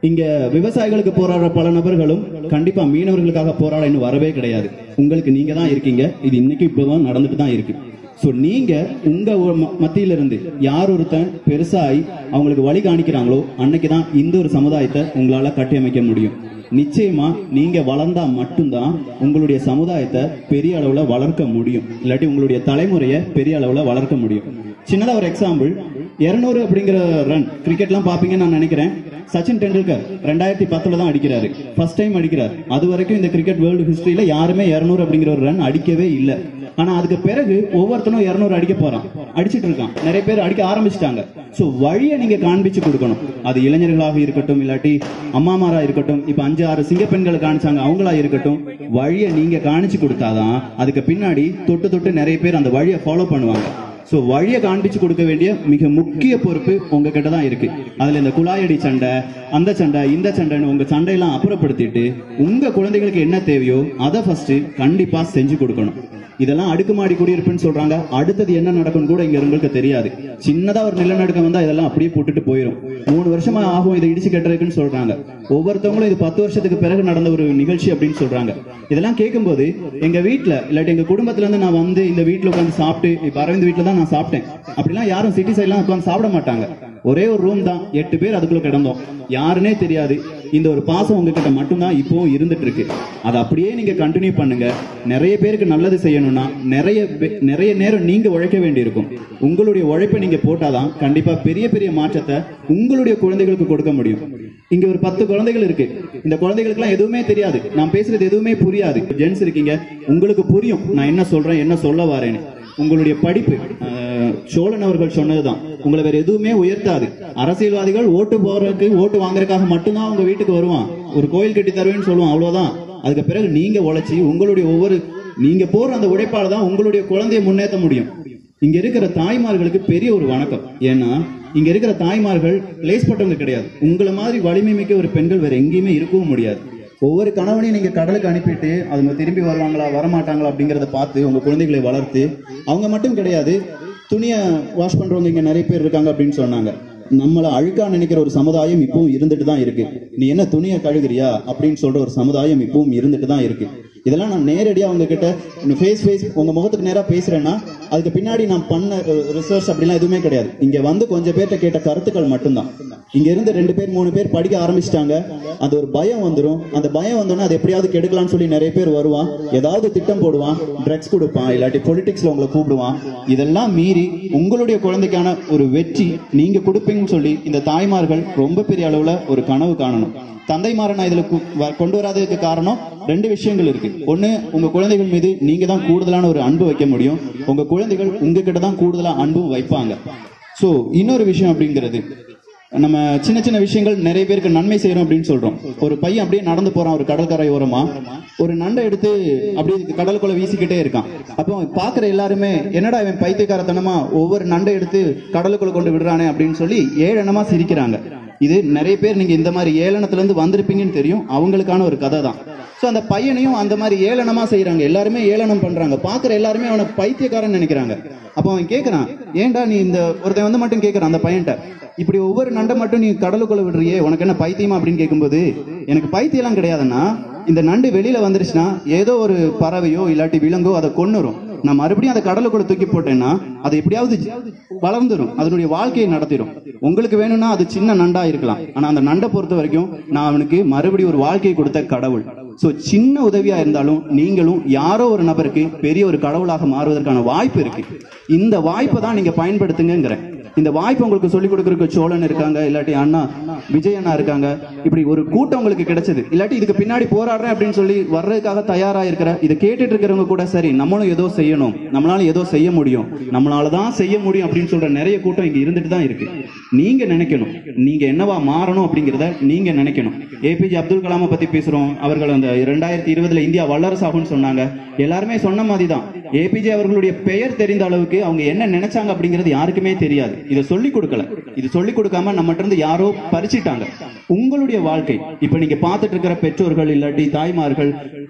இங்க விவசாயிகளுக்கு போராடுற பல நபர்களும் கண்டிப்பா மீனவர்களுக்காக போராட இன்னும் வரவே கிடையாது உங்களுக்கு நீங்க தான் இருக்கீங்க இது இன்னைக்கு இப்பதான் நடந்துட்டு தான் இருக்கு சோ நீங்க உங்க ஒ- ம- மத்தியில இருந்து யார் ஒருத்தன் பெருசாகி அவங்களுக்கு வழி காணிக்கிறாங்களோ அன்னைக்கு தான் இந்த ஒரு சமுதாயத்தை உங்களால கட்டியமைக்க முடியும் நிச்சயமா நீங்க வளர்ந்தா மட்டும்தான் உங்களுடைய சமுதாயத்தை பெரிய அளவுல வளர்க்க முடியும் இல்லாட்டி உங்களுடைய தலைமுறையை பெரிய அளவுல வளர்க்க முடியும் சின்னதா ஒரு எக்ஸாம்பிள் 200 அப்படிங்கிற ரன் கிரிக்கெட்லாம் பாப்பீங்கன்னு நான் நினைக்கிறேன் சச்சின் டெண்டுல்கர் ரெண்டாயிரத்தி பத்துல தான் அடிக்கிறாரு ஃபர்ஸ்ட் டைம் அடிக்கிறார் அது வரைக்கும் இந்த கிரிக்கெட் வேர்ல்டு ஹிஸ்டரியில யாருமே 200 அப்படிங்கிற ஒரு ரன் அடிக்கவே இல்லை ஆனா அதுக்கு பிறகு ஒவ்வொருத்தனும் 200 அடிக்க போறான் அடிச்சிட்டு இருக்கான் நிறைய பேர் அடிக்க ஆரம்பிச்சிட்டாங்க சோ வழியை நீங்க காண்பிச்சு கொடுக்கணும் அது இளைஞர்களாக இருக்கட்டும் இல்லாட்டி அம்மாமாரா இருக்கட்டும் இப்ப அஞ்சு ஆறு சிங்க பெண்களை காணிச்சாங்க அவங்களா இருக்கட்டும் வழியை நீங்க காணிச்சு கொடுத்தாதான் அதுக்கு பின்னாடி தொட்டு தொட்டு நிறைய பேர் அந்த வழியை ஃபாலோ பண்ணுவாங்க சோ வழியை காண்பிச்சு கொடுக்க வேண்டிய மிக முக்கிய பொறுப்பு உங்ககிட்ட தான் இருக்கு அதுல இந்த குழாயடி சண்டை அந்த சண்டை இந்த சண்டைன்னு உங்க சண்டையெல்லாம் அப்புறப்படுத்திட்டு உங்க குழந்தைகளுக்கு என்ன தேவையோ அதை ஃபர்ஸ்ட் கண்டிப்பா செஞ்சு கொடுக்கணும் இதெல்லாம் அடுக்குமாடி குடியிருப்புன்னு சொல்றாங்க அடுத்தது என்ன நடக்கும் கூட இங்க உங்களுக்கு தெரியாது சின்னதா ஒரு நிலநடுக்கம் வந்தா இதெல்லாம் அப்படியே போட்டுட்டு போயிடும் மூணு வருஷமா ஆகும் இதை இடிச்சு கட்டுறதுக்குன்னு சொல்றாங்க ஒவ்வொருத்தவங்களும் இது பத்து வருஷத்துக்கு பிறகு நடந்த ஒரு நிகழ்ச்சி அப்படின்னு சொல்றாங்க இதெல்லாம் கேட்கும்போது எங்க வீட்ல இல்லாட்டி எங்க குடும்பத்துல இருந்து நான் வந்து இந்த வீட்ல உட்காந்து சாப்பிட்டு இப்ப அரவிந்த் வீட்ல தான் நான் சாப்பிட்டேன் அப்படிலாம் யாரும் சிட்டி சைட்லாம் உட்காந்து சாப்பிட மாட்டாங்க ஒரே ஒரு ரூம் தான் எட்டு பேர் அதுக்குள்ள கிடந்தோம் யாருன்னே தெரியாது இந்த ஒரு பாசம் உங்ககிட்ட மட்டும்தான் இப்பவும் இருந்துட்டு இருக்கு அதை அப்படியே நீங்க கண்டினியூ பண்ணுங்க நிறைய பேருக்கு நல்லது செய்யணும்னா நிறைய பே- நிறைய நேரம் நீங்க உழைக்க வேண்டியிருக்கும் உங்களுடைய உழைப்பை நீங்க போட்டாதான் கண்டிப்பா பெரிய பெரிய மாற்றத்தை உங்களுடைய குழந்தைகளுக்கு கொடுக்க முடியும் இங்க ஒரு பத்து குழந்தைகள் இருக்கு இந்த குழந்தைகளுக்குலாம் எதுவுமே தெரியாது நான் பேசுறது எதுவுமே புரியாது ஜென்ஸ் இருக்கீங்க உங்களுக்கு புரியும் நான் என்ன சொல்றேன் என்ன சொல்ல வரேன்னு உங்களுடைய படிப்பு அஹ், சோழன் அவர்கள் சொன்னதுதான் உங்களை வேற எதுவுமே உயர்த்தாது அரசியல்வாதிகள் ஓட்டு போறதுக்கு ஓட்டு வாங்குறதுக்காக மட்டும்தான் உங்க வீட்டுக்கு வருவான் ஒரு கோயில் கட்டி தருவேன்னு சொல்லுவான் அவ்வளவுதான் அதுக்கு பிறகு நீங்க உழைச்சி உங்களுடைய ஒவ்வொரு நீங்க போற அந்த உழைப்பால தான் உங்களுடைய குழந்தையை முன்னேற்ற முடியும் இங்க இருக்கிற தாய்மார்களுக்கு பெரிய ஒரு வணக்கம் ஏன்னா இங்க இருக்கிற தாய்மார்கள் லேஸ்பட்டவங்க கிடையாது உங்களை மாதிரி வலிமை மிக்க ஒரு பெண்கள் வேற எங்கேயுமே இருக்கவும் முடியாது ஒவ்வொரு கணவனையும் நீங்க கடலுக்கு அனுப்பிட்டு அவங்க திரும்பி வருவாங்களா வரமாட்டாங்களா அப்படிங்கறத பார்த்து உங்க குழந்தைகளை வளர்த்து அவங்க மட்டும் கிடையாது துணியை வாஷ் பண்றவங்க இங்க நிறைய பேர் இருக்காங்க அப்படின்னு சொன்னாங்க நம்மள அழுக்கா நினைக்கிற ஒரு சமுதாயம் இப்பவும் இருந்துட்டு தான் இருக்கு நீ என்ன துணியை கழுகுறியா அப்படின்னு சொல்ற ஒரு சமுதாயம் இப்பவும் இருந்துட்டு தான் இருக்கு இதெல்லாம் நான் நேரடியா அவங்க கிட்ட ஃபேஸ் ஃபேஸ் உங்க முகத்துக்கு நேரா பேசுறேன்னா அதுக்கு பின்னாடி நான் பண்ண ரிசர்ச் அப்படிலாம் எதுவுமே கிடையாது இங்க வந்து கொஞ்சம் பேர்ட்ட கேட்ட கருத்துக்கள் மட்டும்தான் இங்க இருந்து ரெண்டு பேர் மூணு பேர் படிக்க ஆரம்பிச்சிட்டாங்க அந்த ஒரு பயம் வந்துரும் அந்த பயம் வந்தோன்னா அது எப்படியாவது கெடுக்கலாம்னு சொல்லி நிறைய பேர் வருவான் ஏதாவது திட்டம் போடுவான் ட்ரக்ஸ் கொடுப்பான் இல்லாட்டி பொலிட்டிக்ஸ்ல உங்களை கூப்பிடுவான் இதெல்லாம் மீறி உங்களுடைய குழந்தைக்கான ஒரு வெற்றி நீங்க கொடுப்பீங்கன்னு சொல்லி இந்த தாய்மார்கள் ரொம்ப பெரிய அளவுல ஒரு கனவு காணணும் தந்தைமாரை நான் இதுல கு- வ- கொண்டு வராததுக்கு காரணம் ரெண்டு விஷயங்கள் இருக்கு ஒண்ணு உங்க குழந்தைகள் மீது நீங்க தான் கூடுதலான ஒரு அன்பு வைக்க முடியும் உங்க குழந்தைகள் உங்ககிட்ட தான் கூடுதலா அன்பு வைப்பாங்க சோ இன்னொரு விஷயம் அப்படிங்கிறது நம்ம சின்ன சின்ன விஷயங்கள் நிறைய பேருக்கு நன்மை செய்யறோம் அப்படின்னு சொல்றோம் ஒரு பையன் அப்படியே நடந்து போறான் ஒரு கடற்கரை ஓரமா ஒரு நண்டை எடுத்து அப்படியே கடலுக்குள்ள வீசிக்கிட்டே இருக்கான் அப்போ பாக்குற எல்லாருமே என்னடா இவன் பைத்தியக்காரத்தனமா ஒவ்வொரு நண்டை எடுத்து கடலுக்குள்ள கொண்டு விடுறானே அப்படின்னு சொல்லி ஏழனமா சிரிக்கிறாங்க இது நிறைய பேர் நீங்க இந்த மாதிரி ஏளனத்துல இருந்து வந்திருப்பீங்கன்னு தெரியும் அவங்களுக்கான ஒரு கதை தான் சோ அந்த பையனையும் அந்த மாதிரி ஏளனமா செய்யறாங்க எல்லாருமே ஏளனம் பண்றாங்க பாக்குற எல்லாருமே அவனை பைத்தியக்காரன் நினைக்கிறாங்க அப்ப அவன் கேக்குறான் ஏன்டா நீ இந்த ஒருத்தன் வந்து மட்டும் கேக்குறான் அந்த பையன்ட்ட இப்படி ஒவ்வொரு நண்டை மட்டும் நீ கடலுக்குள்ள விடுறியே உனக்கு என்ன பைத்தியமா அப்படின்னு கேட்கும்போது எனக்கு பைத்தியம்லாம் கிடையாதுன்னா இந்த நண்டு வெளியில வந்துருச்சுன்னா ஏதோ ஒரு பறவையோ இல்லாட்டி விலங்கோ அதை கொன்னுரும் நான் மறுபடியும் அதை கடலுக்குள்ள தூக்கி போட்டேன்னா அது எப்படியாவது வளர்ந்துரும் அதனுடைய வாழ்க்கையை நடத்திடும் உங்களுக்கு வேணும்னா அது சின்ன நண்டா இருக்கலாம் ஆனா அந்த நண்டை பொறுத்த வரைக்கும் நான் அவனுக்கு மறுபடியும் ஒரு வாழ்க்கையை கொடுத்த கடவுள் சோ சின்ன உதவியா இருந்தாலும் நீங்களும் யாரோ ஒரு நபருக்கு பெரிய ஒரு கடவுளாக மாறுவதற்கான வாய்ப்பு இருக்கு இந்த வாய்ப்பை தான் நீங்க பயன்படுத்துங்கிறேன் இந்த வாய்ப்பு உங்களுக்கு சொல்லிக் கொடுக்கறதுக்கு சோழன் இருக்காங்க இல்லாட்டி அண்ணா விஜய் அண்ணா இருக்காங்க இப்படி ஒரு கூட்டம் உங்களுக்கு கிடைச்சது இல்லாட்டி இதுக்கு பின்னாடி போராடுறேன் அப்படின்னு சொல்லி வர்றதுக்காக தயாரா இருக்கிற இதை கேட்டுட்டு இருக்கிறவங்க கூட சரி நம்மளும் ஏதோ செய்யணும் நம்மளால ஏதோ செய்ய முடியும் நம்மளால தான் செய்ய முடியும் அப்படின்னு சொல்ற நிறைய கூட்டம் இங்க இருந்துட்டு தான் இருக்கு நீங்க நினைக்கணும் நீங்க என்னவா மாறணும் அப்படிங்கறத நீங்க நினைக்கணும் ஏபிஜே அப்துல் கலாமை பத்தி பேசுறோம் அவர்கள் அந்த இரண்டாயிரத்தி இருபதுல இந்தியா வல்லரசாகும்னு சொன்னாங்க எல்லாருமே சொன்ன மாதிரி தான் ஏபிஜே அவர்களுடைய பெயர் தெரிந்த அளவுக்கு அவங்க என்ன நினைச்சாங்க அப்படிங்கிறது யாருக்குமே தெரியாது இதை சொல்லி கொடுக்கல இது சொல்லி கொடுக்காம நம்மகிட்ட இருந்து யாரோ பறிச்சிட்டாங்க உங்களுடைய வாழ்க்கை இப்ப நீங்க பார்த்துட்டு இருக்கிற பெற்றோர்கள் இல்லாட்டி தாய்மார்கள்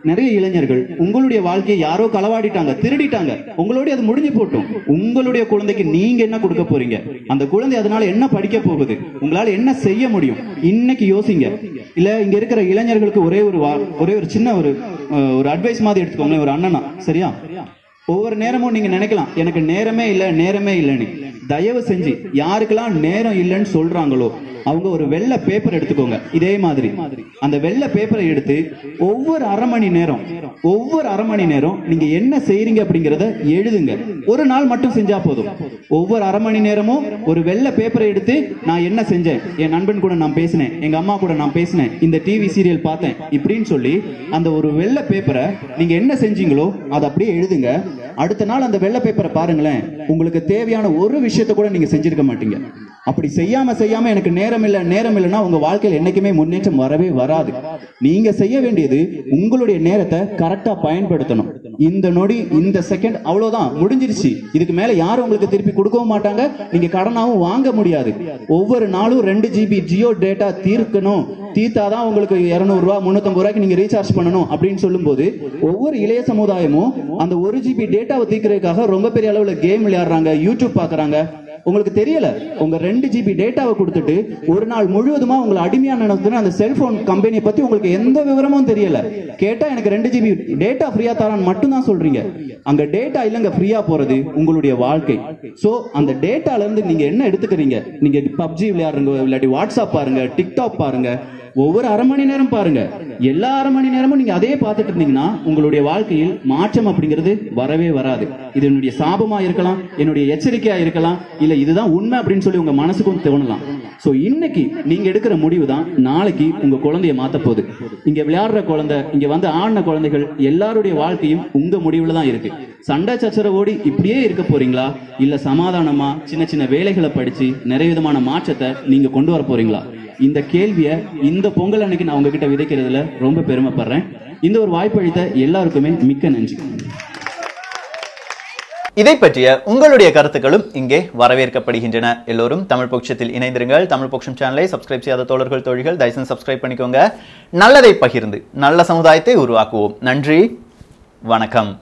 நிறைய இளைஞர்கள் உங்களுடைய வாழ்க்கையை யாரோ களவாடிட்டாங்க திருடிட்டாங்க உங்களோட அது முடிஞ்சு போட்டும் உங்களுடைய குழந்தைக்கு நீங்க என்ன கொடுக்க போறீங்க அந்த குழந்தை அதனால என்ன படிக்க போகுது உங்களால என்ன செய்ய முடியும் இன்னைக்கு யோசிங்க இல்ல இங்க இருக்கிற இளைஞர்களுக்கு ஒரே ஒரு வா- ஒரே ஒரு சின்ன ஒரு அஹ், ஒரு அட்வைஸ் மாதிரி எடுத்துக்கோங்களேன் ஒரு அண்ணனா சரியா ஒவ்வொரு நேரமும் நீங்க நினைக்கலாம் எனக்கு நேரமே இல்ல நேரமே இல்லைன்னு தயவு செஞ்சு யாருக்கெல்லாம் நேரம் இல்லைன்னு சொல்றாங்களோ அவங்க ஒரு வெள்ளை பேப்பர் எடுத்துக்கோங்க இதே மாதிரி அந்த வெள்ளை பேப்பரை எடுத்து ஒவ்வொரு அரை மணி நேரம் ஒவ்வொரு அரை மணி நேரம் நீங்க என்ன செய்றீங்க அப்படிங்கறத எழுதுங்க ஒரு நாள் மட்டும் செஞ்சா போதும் ஒவ்வொரு அரை மணி நேரமும் ஒரு வெள்ளை பேப்பரை எடுத்து நான் என்ன செஞ்சேன் என் நண்பன் கூட நான் பேசினேன் எங்க அம்மா கூட நான் பேசினேன் இந்த டிவி சீரியல் பார்த்தேன் இப்படின்னு சொல்லி அந்த ஒரு வெள்ளை பேப்பரை நீங்க என்ன செஞ்சீங்களோ அதை அப்படியே எழுதுங்க அடுத்த நாள் அந்த வெள்ளை பேப்பரை பாருங்களேன் உங்களுக்கு தேவையான ஒரு விஷயத்தை கூட நீங்க செஞ்சிருக்க மாட்டீங்க அப்படி செய்யாம செய்யாம எனக்கு நேரம் இல்ல நேரம் இல்லைன்னா உங்க வாழ்க்கையில் என்னைக்குமே முன்னேற்றம் வரவே வராது நீங்க செய்ய வேண்டியது உங்களுடைய நேரத்தை கரெக்டா பயன்படுத்தணும் இந்த நொடி இந்த செகண்ட் அவ்வளவுதான் முடிஞ்சிருச்சு இதுக்கு மேல யாரும் உங்களுக்கு திருப்பி கொடுக்கவும் மாட்டாங்க நீங்க கடனாவும் வாங்க முடியாது ஒவ்வொரு நாளும் ரெண்டு ஜிபி ஜியோ டேட்டா தீர்க்கணும் தீர்த்தாதான் உங்களுக்கு இருநூறு ரூபா முன்னூத்தம்பது ரூபாய்க்கு நீங்க ரீசார்ஜ் பண்ணணும் அப்படின்னு சொல்லும்போது ஒவ்வொரு இளைய சமுதாயமும் அந்த ஒரு ஜிபி டேட்டாவை தீர்க்கறதுக்காக ரொம்ப பெரிய அளவுல கேம் விளையாடுறாங்க யூடியூப் பாக்குறாங்க உங்களுக்கு தெரியல உங்க ரெண்டு ஜிபி டேட்டாவை கொடுத்துட்டு ஒரு நாள் முழுவதுமா உங்களை அடிமையா நடத்துன அந்த செல்போன் கம்பெனியை பத்தி உங்களுக்கு எந்த விவரமும் தெரியல கேட்டா எனக்கு ரெண்டு ஜிபி டேட்டா ஃப்ரீயா தரான்னு மட்டும் தான் சொல்றீங்க அங்க டேட்டா இல்லங்க ஃப்ரீயா போறது உங்களுடைய வாழ்க்கை சோ அந்த டேட்டால இருந்து நீங்க என்ன எடுத்துக்கிறீங்க நீங்க பப்ஜி விளையாடுறீங்க இல்லாட்டி வாட்ஸ்அப் பாருங்க டிக்டாக் பாருங்க ஒவ்வொரு அரை மணி நேரம் பாருங்க எல்லா அரை மணி நேரமும் நீங்க அதே பார்த்துட்டு இருந்தீங்கன்னா உங்களுடைய வாழ்க்கையில் மாற்றம் அப்படிங்கிறது வரவே வராது இது என்னுடைய சாபமா இருக்கலாம் என்னுடைய எச்சரிக்கையா இருக்கலாம் இல்ல இதுதான் உண்மை அப்படின்னு சொல்லி உங்க மனசுக்கும் தோணலாம் சோ இன்னைக்கு நீங்க எடுக்கிற முடிவு தான் நாளைக்கு உங்க குழந்தைய மாத்த போகுது இங்க விளையாடுற குழந்தை இங்க வந்து ஆடின குழந்தைகள் எல்லாருடைய வாழ்க்கையும் உங்க முடிவுல தான் இருக்கு சண்டை சச்சரவோடி இப்படியே இருக்க போறீங்களா இல்ல சமாதானமா சின்ன சின்ன வேலைகளை படிச்சு நிறைய விதமான மாற்றத்தை நீங்க கொண்டு வர போறீங்களா இந்த கேள்வியை இந்த பொங்கல் அன்னைக்கு நான் உங்ககிட்ட விதைக்கிறதுல ரொம்ப பெருமைப்படுறேன் இந்த ஒரு வாய்ப்பு அளித்த எல்லாருக்குமே மிக்க நன்றி இதை பற்றிய உங்களுடைய கருத்துக்களும் இங்கே வரவேற்கப்படுகின்றன எல்லோரும் தமிழ் பொக்ஷத்தில் இணைந்திருங்கள் தமிழ் பொக்ஷம் சேனலை சப்ஸ்கிரைப் செய்யாத தோழர்கள் தோழிகள் தயவுசெய்து சப்ஸ்கிரைப் பண்ணிக்கோங்க நல்லதை பகிர்ந்து நல்ல சமுதாயத்தை உருவாக்குவோம் நன்றி வணக்கம்